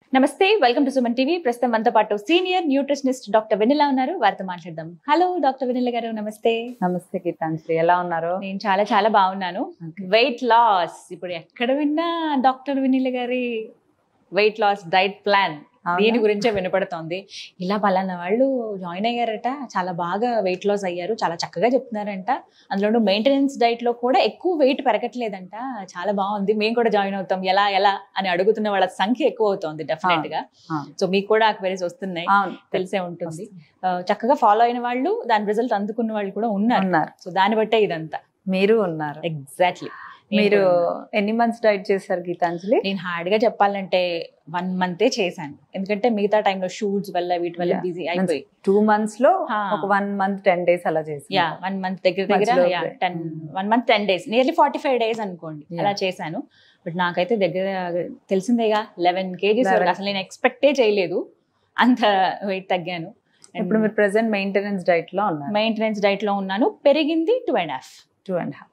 నమస్తే welcome to Suman TV ప్రస్తుతం మనతో పాటు సీనియర్ న్యూట్రిషనిస్ట్ డాక్టర్ వెనిలా ఉన్నారు వారితో మాట్లాడదాం హలో డాక్టర్ వెనిలా గారు నమస్తే నమస్తే గీతాంజలి ఎలా ఉన్నారు నేను చాలా చాలా బాగున్నాను వెయిట్ లాస్ ఇప్పుడు ఎక్కడ విన్నా డాక్టర్ వెనిల గారి వెయిట్ లాస్ డైట్ ప్లాన్ అవునా? దీని గురించే వినపడుతోంది ఇలా పలానా వాళ్ళు జాయిన్ అయ్యారట చాలా బాగా వెయిట్ లాస్ అయ్యారు చాలా చక్కగా చెప్తున్నారంట అందులో మెయింటెనెన్స్ డైట్ లో కూడా ఎక్కువ వెయిట్ పెరగట్లేదంట చాలా బాగుంది మేము కూడా జాయిన్ అవుతాం ఎలా ఎలా అని అడుగుతున్న వాళ్ళ సంఖ్య ఎక్కువ అవుతోంది డెఫినెట్ గా అవును. సో మీకు కూడా క్వెరీస్ వస్తున్నాయి అవును తెలిసే ఉంటుంది ఆ, చక్కగా ఫాలో అయిన వాళ్ళు దాని రిజల్ట్ అందుకున్న వాళ్ళు కూడా ఉన్నారు ఉన్నారు సో దాన్ని బట్టే ఇదంతా మీరు ఉన్నారు ఎగ్జాక్ట్లీ మీరు ఎన్ని మంత్స్ డైట్ చేశారు గీతాంజలి నేను హార్డ్ గా చెప్పాలంటే వన్ మంతే చేశాను ఎందుకంటే మిగతా టైంలో షూట్స్ వల్ల వీటి వల్ల Yeah. బిజీ అయిపోయి టూ మంత్స్ లో ఆ. ఒక వన్ మంత్ టెన్ డేస్ అలా చేసి యా వన్ మంత్ దగ్గర దగ్గర మధ్యలో yeah break. Ten Mm. One month ten days nearly forty five days అనుకోండి Yeah. అలా చేశాను బట్ నాకైతే దగ్గర తెలిసిందేగా లెవెన్ కేజీస్ 11. అసలు నేను ఎక్స్పెక్టే చేయలేదు అంత వెయిట్ తగ్గాను ఇప్పుడు మీరు ప్రెసెంట్ మెయింటెనెన్స్ డైట్ లో ఉన్నారు మెయింటెనెన్స్ డైట్ లో ఉన్నాను పెరిగింది two and half two and half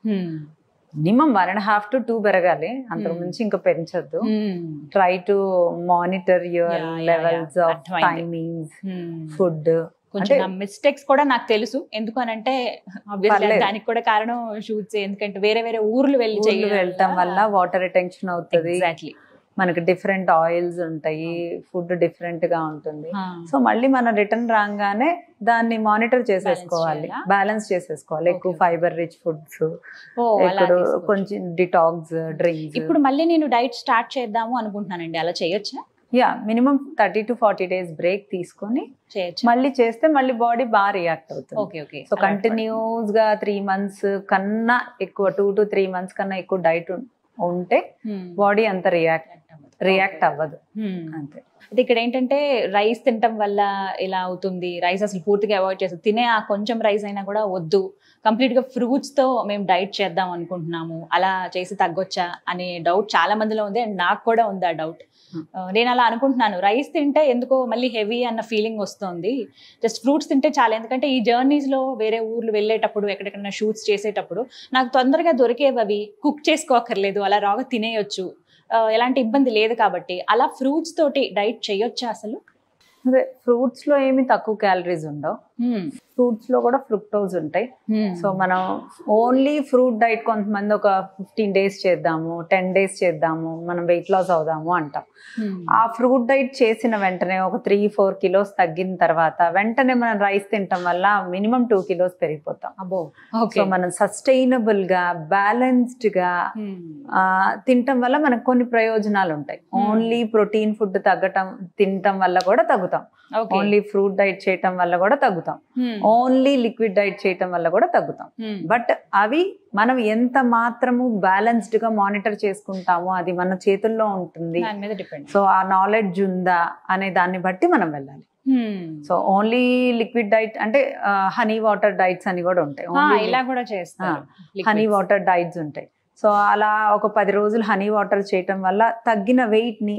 minimum one and half to two పెరగాలి అంతకు Hmm. మించి ఇంకా పెంచొద్దు try to monitor your Yeah, yeah, levels yeah. Of అర్థమైంది. టైమింగ్స్ ఫుడ్ కొంచెం అంటే- నా మిస్టేక్స్ కూడా నాకు తెలుసు ఎందుకు అని అంటే obviously పర్లేదు. దానికి కూడా కారణం షూట్స్ ఎందుకంటే వేరే వేరే ఊర్లు వెళ్ళి ఊర్లు వెళ్ళటం వల్ల వాటర్ రిటెన్షన్ అవుతుంది ఎగ్జాక్ట్లీ మనకి డిఫరెంట్ ఆయిల్స్ ఉంటాయి ఫుడ్ డిఫరెంట్ గా ఉంటుంది సో మళ్ళీ మనం రిటర్న్ రాగానే దాన్ని మానిటర్ చేసేసుకోవాలి చేయాలా? బ్యాలెన్స్ చేసేసుకోవాలి ఎక్కువ Okay. ఫైబర్ రిచ్ ఫుడ్స్ ఓ అలా ఇప్పుడు తీసుకోవచ్చు. కొంచెం డిటాక్స్ డ్రింక్స్ ఇప్పుడు మళ్ళీ నేను డైట్ స్టార్ట్ చేద్దాము అనుకుంటున్నానండి అలా చేయొచ్చా yeah minimum thirty to forty days break తీసుకొని చేయొచ్చు మళ్ళీ చేస్తే మళ్ళీ బాడీ బాగా రియాక్ట్ అవుతుంది ఓకే ఓకే సో కంటిన్యూస్ గా త్రీ మంత్స్ కన్నా ఎక్కువ టూ టు త్రీ మంత్స్ కన్నా ఎక్కువ డైట్ ఉంటే బాడీ అంత రియాక్ట్ రియాక్ట్ అవ్వదు అంతే అయితే ఇక్కడ ఏంటంటే రైస్ తినటం వల్ల ఇలా అవుతుంది రైస్ అసలు పూర్తిగా అవాయిడ్ చేసి తినే ఆ కొంచెం రైస్ అయినా కూడా వద్దు కంప్లీట్ గా ఫ్రూట్స్ తో మేము డైట్ చేద్దాం అనుకుంటున్నాము అలా చేసి తగ్గొచ్చా అనే డౌట్ చాలా మందిలో ఉంది అండ్ నాకు కూడా ఉంది ఆ డౌట్ Hmm. నేను అలా అనుకుంటున్నాను రైస్ తింటే ఎందుకో మళ్ళీ హెవీ అన్న ఫీలింగ్ వస్తుంది జస్ట్ ఫ్రూట్స్ తింటే చాలా ఎందుకంటే ఈ జర్నీస్ లో వేరే ఊర్లు వెళ్ళేటప్పుడు ఎక్కడెక్కడైనా షూట్స్ చేసేటప్పుడు నాకు తొందరగా దొరికేవి అవి కుక్ చేసుకోకర్లేదు అలా రాగా తినేయొచ్చు ఆ, ఎలాంటి ఇబ్బంది లేదు కాబట్టి అలా ఫ్రూట్స్ తోటి డైట్ చేయొచ్చా అసలు అదే ఫ్రూట్స్ లో ఏమి తక్కువ క్యాలరీస్ ఉండవు ఫ్రూట్స్ లో కూడా ఫ్రుక్టోజ్ ఉంటాయి సో మనం ఓన్లీ ఫ్రూట్ డైట్ కొంతమంది ఒక ఫిఫ్టీన్ డేస్ చేద్దాము టెన్ డేస్ చేద్దాము మనం వెయిట్ లాస్ అవుదాము అంటాం ఆ ఫ్రూట్ డైట్ చేసిన వెంటనే ఒక త్రీ ఫోర్ కిలోస్ తగ్గిన తర్వాత వెంటనే మనం రైస్ తినటం వల్ల మినిమం టూ కిలోస్ పెరిగిపోతాం అబ్బో సో ఓకే మనం సస్టైనబుల్ గా బ్యాలెన్స్డ్ గా ఆ, తినటం వల్ల మనకు కొన్ని ప్రయోజనాలు ఉంటాయి Hmm. ఓన్లీ ప్రోటీన్ ఫుడ్ తగ్గటం తినటం వల్ల కూడా తగ్గుతాం ఓకే ఓన్లీ ఫ్రూట్ డైట్ చేయటం వల్ల కూడా తగ్గుతాం ఓన్లీ లిక్విడ్ డైట్ చేయటం వల్ల కూడా తగ్గుతాం బట్ అవి మనం ఎంత మాత్రము బ్యాలెన్స్డ్ గా మానిటర్ చేసుకుంటామో అది మన చేతుల్లో ఉంటుంది దాని మీద డిపెండ్ సో ఆ నాలెడ్జ్ ఉందా అనే దాన్ని బట్టి మనం వెళ్ళాలి సో ఓన్లీ లిక్విడ్ డైట్ అంటే హనీ వాటర్ డైట్స్ అని కూడా ఉంటాయి ఇలా కూడా చేస్తారు హనీ వాటర్ డైట్స్ ఉంటాయి సో అలా ఒక పది రోజులు హనీ వాటర్ చేయటం వల్ల తగ్గిన weight ని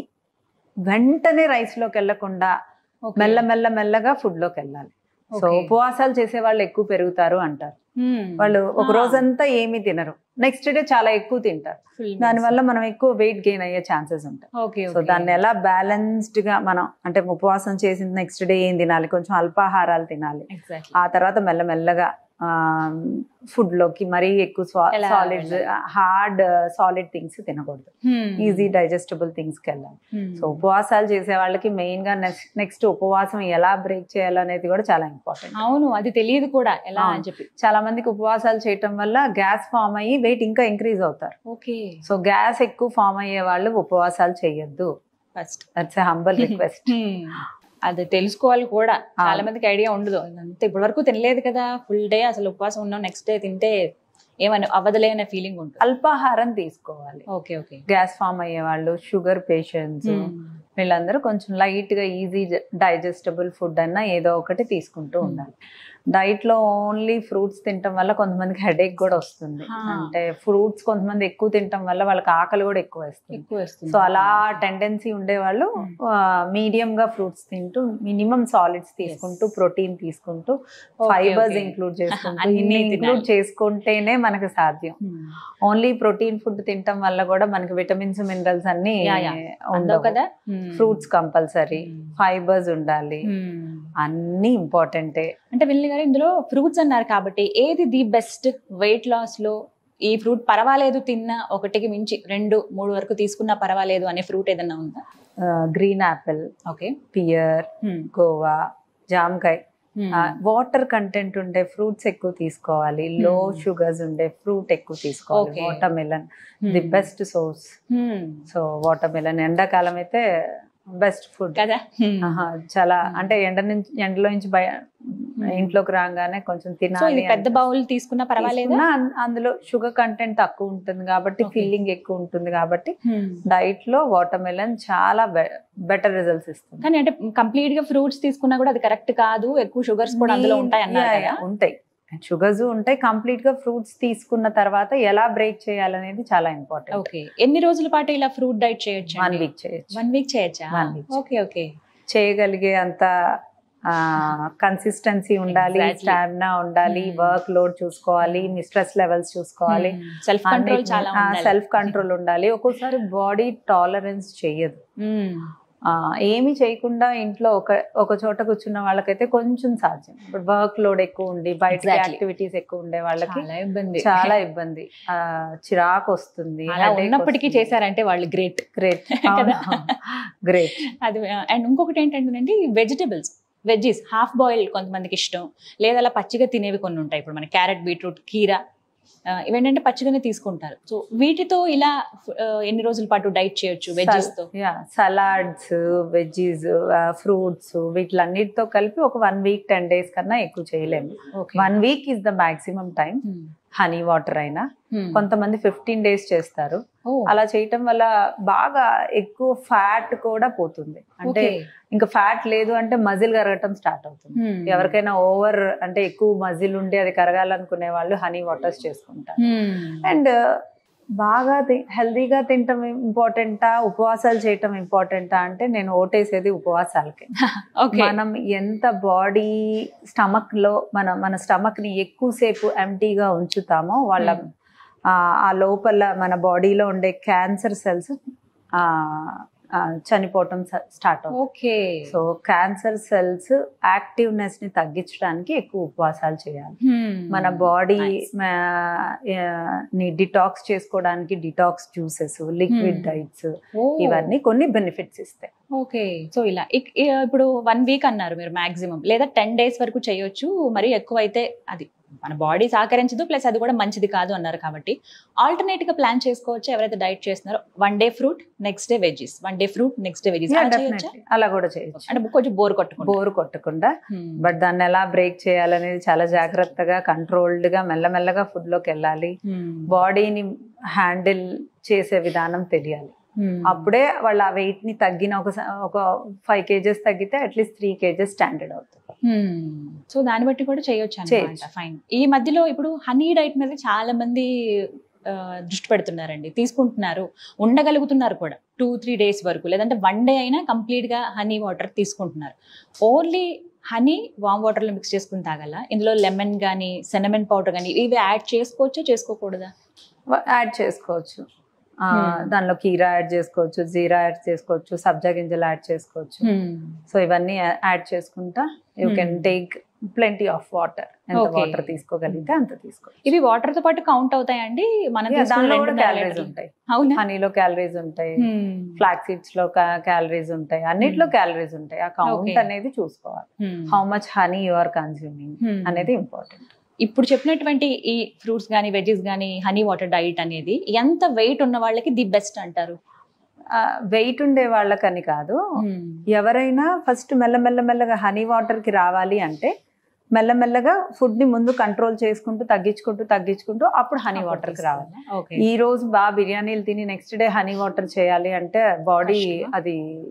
వెంటనే రైస్ లోకి వెళ్లకుండా Okay. మెల్ల మెల్ల మెల్లగా ఫుడ్ లోకి వెళ్ళాలి సో Okay. ఉపవాసాలు చేసే వాళ్ళు ఎక్కువ పెరుగుతారు అంటారు Hmm. వాళ్ళు ఒక Ah. రోజంతా ఏమీ తినరు నెక్స్ట్ డే చాలా ఎక్కువ తింటారు Full దాని meals. వల్ల మనం ఎక్కువ వెయిట్ గెయిన్ అయ్యే ఛాన్సెస్ ఉంటాయి ఓకే సో ఓకే. దాన్ని ఎలా బ్యాలెన్స్డ్ గా మనం అంటే ఉపవాసం చేసిన నెక్స్ట్ డే ఏం తినాలి కొంచెం అల్పాహారాలు తినాలి Exactly. ఆ తర్వాత మెల్లమెల్లగా ఫుడ్ లోకి మరీ ఎక్కువ ఎలా సాలిడ్ హార్డ్ సాలిడ్ థింగ్స్ తినకూడదు Hmm. ఈజీ డైజెస్టబుల్ థింగ్స్ కి వెళ్ళాలి Hmm. సో ఉపవాసాలు చేసే వాళ్ళకి మెయిన్ గా నెక్స్ట్ నెక్స్ట్ ఉపవాసం ఎలా బ్రేక్ చేయాలనేది కూడా చాలా ఇంపార్టెంట్ అవును అది తెలియదు కూడా ఎలా అవును. అని చెప్పి చాలా మందికి ఉపవాసాలు చేయటం వల్ల గ్యాస్ ఫామ్ అయ్యి వెయిట్ ఇంకా ఇంక్రీజ్ అవుతారు ఓకే సో గ్యాస్ ఎక్కువ ఫామ్ అయ్యే వాళ్ళు ఉపవాసాలు చేయొద్దు ఫస్ట్ దట్స్ హంబల్ రిక్వెస్ట్ అది తెలుసుకోవాలి కూడా చాలా అవును. మందికి ఐడియా ఉండదు అంతే ఇప్పటి వరకు తినలేదు కదా ఫుల్ డే అసలు ఉపవాసం ఉన్నాం నెక్స్ట్ డే తింటే ఏమని అవ్వదులే అనే ఫీలింగ్ ఉంటుంది అల్పాహారం తీసుకోవాలి ఓకే ఓకే గ్యాస్ ఫామ్ అయ్యే వాళ్ళు షుగర్ పేషెంట్స్ వీళ్ళందరూ కొంచెం లైట్ గా ఈజీ డైజెస్టబుల్ ఫుడ్ అన్నా ఏదో ఒకటి తీసుకుంటూ Hmm. ఉండాలి డైట్ లో ఓన్లీ ఫ్రూట్స్ తినటం వల్ల కొంతమందికి హెడేక్ కూడా వస్తుంది ఆ. అంటే ఫ్రూట్స్ కొంతమంది ఎక్కువ తినటం వల్ల వాళ్ళకి ఆకలి కూడా ఎక్కువ వేస్తుంది ఎక్కువ వస్తుంది సో అలా టెండెన్సీ ఉండేవాళ్ళు మీడియం గా ఫ్రూట్స్ తింటూ మినిమం సాలిడ్స్ తీసుకుంటూ ప్రోటీన్ తీసుకుంటూ Okay, ఫైబర్స్ okay. ఇంక్లూడ్ చేసుకుంటూ అన్ని ఇన్ని తినాలి. ఇంక్లూడ్ చేసుకుంటేనే మనకు సాధ్యం Hmm. ఓన్లీ ప్రోటీన్ ఫుడ్ తినటం వల్ల కూడా మనకి విటమిన్స్ మినరల్స్ అన్ని Yeah, yeah. అందవు ఉండవు కదా ఫ్రూట్స్ కంపల్సరీ Hmm. ఫైబర్స్ ఉండాలి Hmm. అన్ని ఇంపార్టెంటే అంటే విల్లి గారు ఇందులో ఫ్రూట్స్ అన్నారు కాబట్టి ఏది ది బెస్ట్ వెయిట్ లాస్ లో ఈ ఫ్రూట్ పర్వాలేదు తిన్నా ఒకటికి మించి రెండు మూడు వరకు తీసుకున్నా పర్వాలేదు అనే ఫ్రూట్ ఏదన్నా ఉందా green apple okay pear guava జామకాయ వాటర్ కంటెంట్ ఉండే ఫ్రూట్స్ ఎక్కువ తీసుకోవాలి లో Hmm. షుగర్స్ ఉండే ఫ్రూట్ ఎక్కువ తీసుకోవాలి Okay. Watermelon the best source so watermelon ఎండాకాలం అయితే బెస్ట్ ఫుడ్ కదా చాలా Hmm. అంటే ఎండ నుంచి ఎండలో నుంచి బయ ఇంట్లోకి రాగానే కొంచెం సో ఇది తినాలి పెద్ద బౌల్ తీసుకున్నా పర్వాలేదా తీసుకున్నా అం- అందులో షుగర్ కంటెంట్ తక్కువ ఉంటుంది కాబట్టి Okay. ఫీలింగ్ ఎక్కువ ఉంటుంది కాబట్టి డైట్ లో వాటర్ మిలన్ చాలా బెటర్ రిజల్ట్స్ ఇస్తుంది కానీ అంటే కంప్లీట్ గా ఫ్రూట్స్ తీసుకున్నా కూడా అది కరెక్ట్ కాదు ఎక్కువ షుగర్స్ కూడా అందులో ఉంటాయి అన్నారు Yeah, కదా yeah, ఉంటాయి షుగర్స్ ఉంటాయి కంప్లీట్ గా ఫ్రూట్స్ తీసుకున్న తర్వాత ఎలా బ్రేక్ చేయాలనేది చాలా ఇంపార్టెంట్ ఓకే ఎన్ని రోజుల పాటు ఇలా ఫ్రూట్ డైట్ చేయొచ్చు వన్ వీక్ చేయొచ్చు వన్ వీక్ చేయొచ్చా One week. ఓకే ఓకే చేయగలిగే అంత కన్సిస్టెన్సీ ఉండాలి Exactly. స్టామినా ఉండాలి Hmm. వర్క్ లోడ్ చూసుకోవాలి మీ స్ట్రెస్ లెవెల్స్ చూసుకోవాలి సెల్ఫ్ కంట్రోల్ చాలా ఉండాలి. సెల్ఫ్ కంట్రోల్ ఉండాలి ఒక్కోసారి బాడీ టాలరెన్స్ చెయ్యదు మ్మ్. ఆ, ఏమీ చేయకుండా ఇంట్లో ఒక ఒక చోట కూర్చున్న వాళ్ళకైతే కొంచెం సాధ్యం ఇప్పుడు వర్క్ లోడ్ ఎక్కువ ఉండి బయట Exactly. యాక్టివిటీస్ ఎక్కువ ఉండే వాళ్ళకి చాలా ఇబ్బంది చాలా ఇబ్బంది ఆ, చిరాకు వస్తుంది అలా ఉన్నప్పటికీ చేశారంటే వాళ్ళు గ్రేట్ గ్రేట్ కదా? గ్రేట్ అది అండ్ ఇంకొకటి ఏంటంటే వెజిటబుల్స్ వెజ్జీస్ హాఫ్ బాయిల్ కొంతమందికి ఇష్టం లేదా అలా పచ్చిగా తినేవి కొన్ని ఉంటాయి ఇప్పుడు మన క్యారెట్ బీట్రూట్ కీరా ఆ, ఇవేంటంటే పచ్చిగానే తీసుకుంటారు సో వీటితో ఇలా ఆ, ఎన్ని రోజుల పాటు డైట్ చేయొచ్చు వెజ్జీస్ తో యా సలాడ్స్ వెజ్జీస్ ఫ్రూట్స్ వీటిలన్నిటితో కలిపి ఒక వన్ వీక్ టెన్ డేస్ కన్నా ఎక్కువ చేయలేము okay one week is the maximum time honey water అయినా కొంతమంది ఫిఫ్టీన్ డేస్ చేస్తారు అలా చేయటం వల్ల బాగా ఎక్కువ ఫ్యాట్ కూడా పోతుంది అంటే ఇంకా ఫ్యాట్ లేదు అంటే మజిల్ కరగటం స్టార్ట్ అవుతుంది ఎవరికైనా ఓవర్ అంటే ఎక్కువ మజిల్ ఉండి అది కరగాలనుకునే వాళ్ళు హనీ వాటర్స్ చేసుకుంటారు అండ్ బాగా హెల్దీగా తినటం ఇంపార్టెంటా ఉపవాసాలు చేయటం ఇంపార్టెంటా అంటే నేను ఓటేసేది ఉపవాసాలకే ఓకే మనం ఎంత బాడీ స్టమక్ లో మన మన స్టమక్ ని ఎక్కువసేపు ఎంటీగా ఉంచుతామో వాళ్ళ Hmm. ఆ, ఆ లోపల మన బాడీలో ఉండే క్యాన్సర్ సెల్స్ చనిపోవటం స్టార్ట్ అవుతుంది okay so cancer cells activeness ని తగ్గించడానికి ఎక్కువ ఉపవాసాలు చేయాలి మన బాడీ Nice. ని డిటాక్స్ చేసుకోవడానికి detox juices liquid Hmm. Diets ఇవన్నీ కొన్ని బెనిఫిట్స్ ఇస్తాయి ఓకే సో ఇలా ఇక్- ఇ- ఇప్పుడు వన్ వీక్ అన్నారు మీరు మాక్సిమం లేదా టెన్ డేస్ వరకు చేయొచ్చు మరి ఎక్కువ అయితే అది మన బాడీ సహకరించదు ప్లస్ అది కూడా మంచిది కాదు అన్నారు కాబట్టి ఆల్టర్నేట్ గా ప్లాన్ చేసుకోవచ్చు ఎవరైతే డైట్ చేస్తున్నారో one day fruit next day veggies one day fruit next day veggies Yeah, definitely. అలా కూడా చేయొచ్చు అంటే కొంచెం బోర్ కొట్టుకుంటారు బోర్ కొట్టకుండా బట్ దాన్ని ఎలా బ్రేక్ చేయాలనేది చాలా జాగ్రత్తగా కంట్రోల్డ్ గా మెల్లమెల్లగా ఫుడ్ లోకి వెళ్ళాలి బాడీని హ్యాండిల్ చేసే విధానం తెలియాలి అప్పుడే వాళ్ళ ఆ వెయిట్ ని తగ్గిన ఒక స- ఒక ఫైవ్ కేజెస్ తగ్గితే అట్లీస్ట్ త్రీ కేజెస్ స్టాండర్డ్ అవుతుంది సో దాన్ని బట్టి కూడా చేయొచ్చు అనమాట చేయొచ్చు. ఫైన్ ఈ మధ్యలో ఇప్పుడు హనీ డైట్ మీద చాలా మంది ఆ, దృష్టి పెడుతున్నారండి తీసుకుంటున్నారు ఉండగలుగుతున్నారు కూడా టూ త్రీ డేస్ వరకు లేదంటే వన్ డే అయినా కంప్లీట్ గా హనీ వాటర్ తీసుకుంటున్నారు ఓన్లీ హనీ వామ్ వాటర్ లో మిక్స్ చేసుకుని తాగాల ఇందులో లెమన్ కానీ సెనమెన్ పౌడర్ కానీ ఇవి యాడ్ చేసుకోవచ్చా చేసుకోకూడదా యాడ్ చేసుకోవచ్చు ఆ, Hmm. దానిలో కీరా యాడ్ చేసుకోవచ్చు జీరా యాడ్ చేసుకోవచ్చు సబ్జా గింజలు యాడ్ చేసుకోవచ్చు సో ఇవన్నీ యాడ్ చేసుకుంటా you can Hmm. Take plenty of water ఎంత Okay. వాటర్ తీసుకోగలిగితే అంత తీసుకోవచ్చు ఇవి వాటర్ తో పాటు కౌంట్ అవుతాయండి మనం Yeah, తీసుకున్న దానిలో కూడా రెండున్నర క్యాలరీస్ లీటర్లు. ఉంటాయి అవునా హనీలో క్యాలరీస్ ఉంటాయి Hmm. ఫ్లాక్ సీడ్స్ లో క్యాలరీస్ ఉంటాయి అన్నిట్లో Hmm. క్యాలరీస్ ఉంటాయి ఆ కౌంట్ Okay. అనేది చూసుకోవాలి Hmm. How much honey you are consuming Hmm. అనేది ఇంపార్టెంట్ ఇప్పుడు చెప్పినటువంటి ఈ ఫ్రూట్స్ కానీ వెజెస్ కానీ హనీ వాటర్ డైట్ అనేది ఎంత వెయిట్ ఉన్న వాళ్ళకి ది బెస్ట్ అంటారు వెయిట్ ఉండే వాళ్ళకని కాదు ఎవరైనా ఫస్ట్ మెల్లమెల్లమెల్లగా హనీ వాటర్ కి రావాలి అంటే మెల్లమెల్లగా ఫుడ్ ని ముందు కంట్రోల్ చేసుకుంటూ తగ్గించుకుంటూ తగ్గించుకుంటూ అప్పుడు హనీ వాటర్ కి రావాలి ఓకే ఈ రోజు బాగా బిర్యానీలు తిని నెక్స్ట్ డే హనీ వాటర్ చేయాలి అంటే బాడీ కష్టమా? అది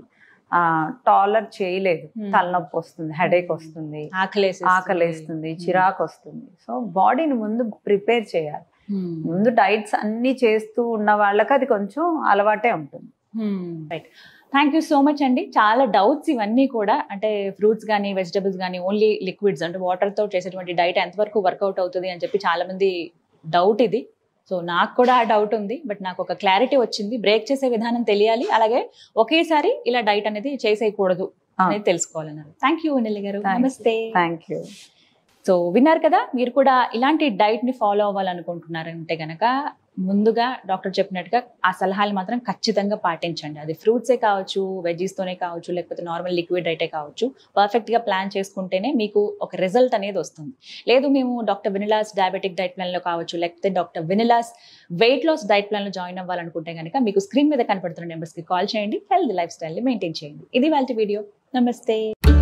టాలర్ చేయలేదు Hmm. తలనొప్పి వస్తుంది హెడేక్ Hmm. వస్తుంది ఆకలేసి ఆకలేస్తుంది చిరాకు వస్తుంది సో బాడీని ముందు ప్రిపేర్ చేయాలి ముందు డైట్స్ అన్ని చేస్తూ ఉన్న వాళ్ళకి అది కొంచెం అలవాటే ఉంటుంది right thank you so much అండి చాలా డౌట్స్ ఇవన్నీ కూడా అంటే ఫ్రూట్స్ కానీ వెజిటబుల్స్ కానీ ఓన్లీ లిక్విడ్స్ అంటే water తో చేసేటువంటి డైట్ ఎంతవరకు వర్కౌట్ అవుతుంది అని చెప్పి చాలా మంది డౌట్ ఇది సో నాకు కూడా ఆ డౌట్ ఉంది బట్ నాకు ఒక క్లారిటీ వచ్చింది బ్రేక్ చేసే విధానం తెలియాలి అలాగే ఒకేసారి ఇలా డైట్ అనేది చేసేయకూడదు అనేది తెలుసుకోవాలన్నారు థ్యాంక్ యూ నెల్లి గారు Thank you. నమస్తే థ్యాంక్ యూ సో విన్నారు కదా మీరు కూడా ఇలాంటి డైట్ ని ఫాలో అవ్వాలనుకుంటున్నారంటే గనక ముందుగా డాక్టర్ చెప్పినట్టుగా ఆ సలహాలు మాత్రం ఖచ్చితంగా పాటించండి అది ఫ్రూట్సే కావచ్చు veggies తోనే కావచ్చు లేకపోతే నార్మల్ లిక్విడ్ డైటే కావచ్చు పర్ఫెక్ట్ గా ప్లాన్ చేసుకుంటేనే మీకు ఒక రిజల్ట్ అనేది వస్తుంది లేదు మేము డాక్టర్ వినిలాస్ డయాబెటిక్ డైట్ ప్లాన్ లో కావచ్చు లేకపోతే డాక్టర్ వినిలాస్ వెయిట్ లాస్ డైట్ ప్లాన్ లో జాయిన్ అవ్వాలనుకుంటే కనుక మీకు స్క్రీన్ మీద కనపడుతున్న నెంబర్స్ కి కాల్ చేయండి హెల్త్ లైఫ్ స్టైల్ ని మెయింటైన్ చేయండి ఇది వాళ్ళ వీడియో నమస్తే